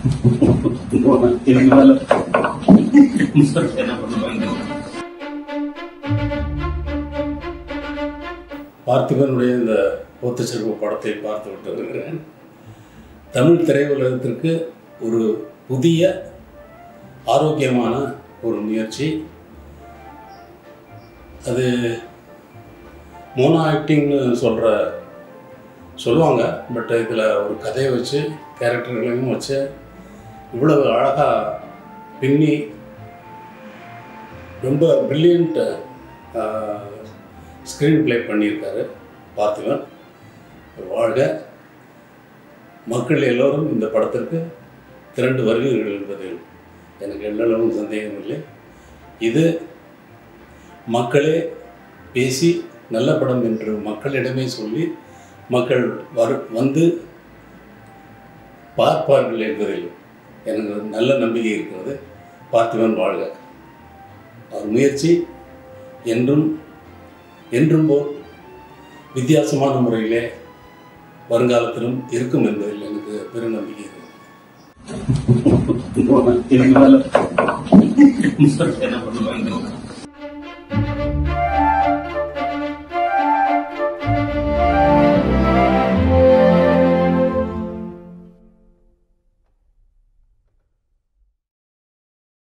இதுக்கு மேல என்ன பண்ணுவாங்க பார்த்திபனுடைய இந்த ஒத்துச்செருப்பு படத்தை பார்த்து விட்டு வருகிறேன் தமிழ் திரையுலகத்திற்கு ஒரு புதிய ஆரோக்கியமான ஒரு முயற்சி அது மோனோ ஆக்டிங்னு சொல்கிற சொல்லுவாங்க பட் இதில் ஒரு கதையை வச்சு கேரக்டர்களையும் வச்சு இவ்வளவு அழகாக பின்னி ரொம்ப பிரில்லியண்ட் ஸ்க்ரீன் ப்ளே பண்ணியிருக்காரு பார்த்திபன் வாழ்க மக்கள் எல்லோரும் இந்த படத்திற்கு திரண்டு வருவீர்கள் என்பதில் எனக்கு எல்லளவும் சந்தேகம் இல்லை இது மக்களே பேசி நல்ல படம் என்று மக்களிடமே சொல்லி மக்கள் வரு வந்து பார்ப்பார்கள் என்பதில் எனக்கு நல்ல நம்பிக்கை இருக்கிறது பார்த்திபன் வாழ்க அவர் முயற்சி என்றும் என்றும் போல் வித்தியாசமான முறையிலே வருங்காலத்திலும் இருக்கும் என்பதில் எனக்கு பெரும் நம்பிக்கை இருக்கிறது இதுக்கு மேல என்ன பண்ணுவாங்க